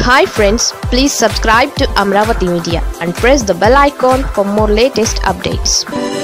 hi friends please subscribe to Amaravati media and press the bell icon for more latest updates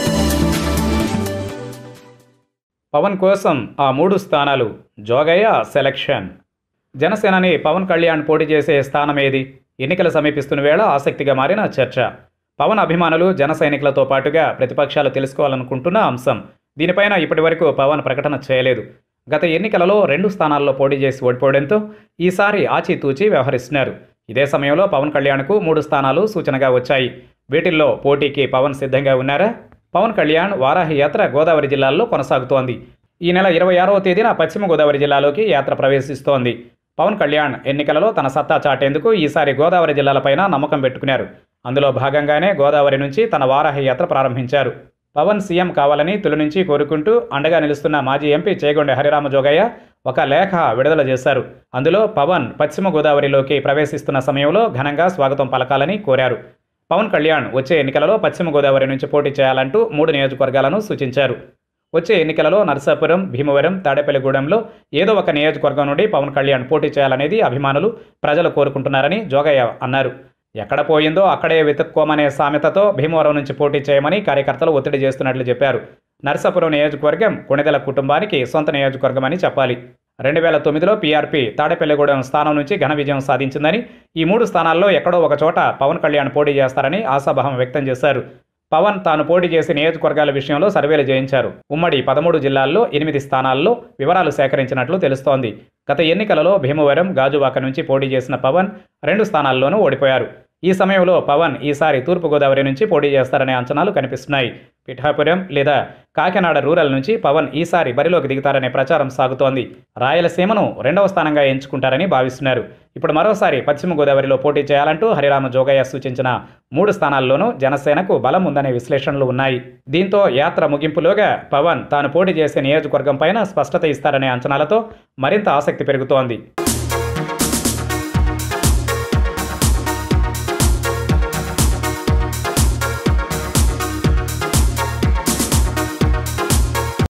Pawan కోసం ఆ మూడు స్థానాలు Jogaiah selection జనసేనని పవన్ కళ్యాణ్ పోటీ చేసే స్థానం ఏది ఎన్నికలు సమీపిస్తున్న వేళ ఆసక్తిగా మారిన చర్చ పవన్ అభిమానులు జన సైనికులతో పాటుగా ప్రతిపక్షాలు తెలుసుకోవాలనుకుంటున్న అంశం దీనిపైన ఇప్పటివరకు పవన్ ప్రకటన చేయలేదు గత ఎన్నికలలో రెండు స్థానాల్లో పోటీ చేసి ఓడిపోవడంతో ఈసారి ఆచితూచి వ్యవహరిస్తున్నారు ఇదే సమయంలో పవన్ కళ్యాణ్కు మూడు స్థానాలు సూచనగా వచ్చాయి వీటిల్లో పోటీకి పవన్ సిద్ధంగా ఉన్నారా పవన్ కళ్యాణ్ వారాహి యాత్ర గోదావరి జిల్లాల్లో కొనసాగుతోంది ఈ నెల ఇరవై ఆరవ తేదీన పశ్చిమ గోదావరి జిల్లాలోకి యాత్ర ప్రవేశిస్తోంది పవన్ కళ్యాణ్ ఎన్నికలలో తన సత్తా చాటేందుకు ఈసారి గోదావరి జిల్లాలపైన నమ్మకం పెట్టుకున్నారు అందులో భాగంగానే గోదావరి నుంచి తన వారాహి యాత్ర ప్రారంభించారు పవన్ సీఎం కావాలని తొలి నుంచి కోరుకుంటూ అండగా నిలుస్తున్న మాజీ ఎంపీ చేగొండ హరిరామ జోగయ్య ఒక లేఖ విడుదల చేశారు అందులో పవన్ పశ్చిమ గోదావరిలోకి ప్రవేశిస్తున్న సమయంలో ఘనంగా స్వాగతం పలకాలని కోరారు పవన్ కళ్యాణ్ వచ్చే ఎన్నికలలో పశ్చిమ గోదావరి నుంచి పోటీ చేయాలంటూ మూడు నియోజకవర్గాలను సూచించారు వచ్చే ఎన్నికలలో నరసాపురం భీమవరం తాడేపల్లిగూడెంలో ఏదో ఒక నియోజకవర్గం నుండి పవన్ కళ్యాణ్ పోటీ చేయాలనేది అభిమానులు ప్రజలు కోరుకుంటున్నారని జోగయ్య అన్నారు ఎక్కడ పోయిందో అక్కడే వెతుక్కోమనే సామెతతో భీమవరం నుంచి పోటీ చేయమని కార్యకర్తలు ఒత్తిడి చేస్తున్నట్లు చెప్పారు నరసాపురం నియోజకవర్గం కొణిదెల కుటుంబానికి సొంత నియోజకవర్గమని చెప్పాలి రెండు వేల తొమ్మిదిలో పీఆర్పీ తాడేపల్లిగూడెం స్థానం నుంచి ఘన విజయం సాధించిందని ఈ మూడు స్థానాల్లో ఎక్కడో ఒక చోట పవన్ కళ్యాణ్ పోటీ చేస్తారని ఆశాభావం వ్యక్తం చేశారు పవన్ తాను పోటీ చేసే నియోజకవర్గాల విషయంలో సర్వేలు చేయించారు ఉమ్మడి పదమూడు జిల్లాల్లో ఎనిమిది స్థానాల్లో వివరాలు సేకరించినట్లు తెలుస్తోంది గత ఎన్నికలలో భీమవరం గాజువాక నుంచి పోటీ చేసిన పవన్ రెండు స్థానాల్లోనూ ఓడిపోయారు ఈ సమయంలో పవన్ ఈసారి తూర్పుగోదావరి నుంచి పోటీ చేస్తారనే అంచనాలు కనిపిస్తున్నాయి పిఠాపురం లేదా కాకినాడ రూరల్ నుంచి పవన్ ఈసారి బరిలోకి దిగుతారనే ప్రచారం సాగుతోంది రాయలసీమను రెండవ స్థానంగా ఎంచుకుంటారని భావిస్తున్నారు ఇప్పుడు మరోసారి పశ్చిమ గోదావరిలో పోటీ చేయాలంటూ హరిరామ జోగయ్య సూచించిన మూడు స్థానాల్లోనూ జనసేనకు బలం ఉందనే విశ్లేషణలు ఉన్నాయి దీంతో యాత్ర ముగింపులోగా పవన్ తాను పోటీ చేసే నియోజకవర్గం పైన స్పష్టత ఇస్తారనే అంచనాలతో మరింత ఆసక్తి పెరుగుతోంది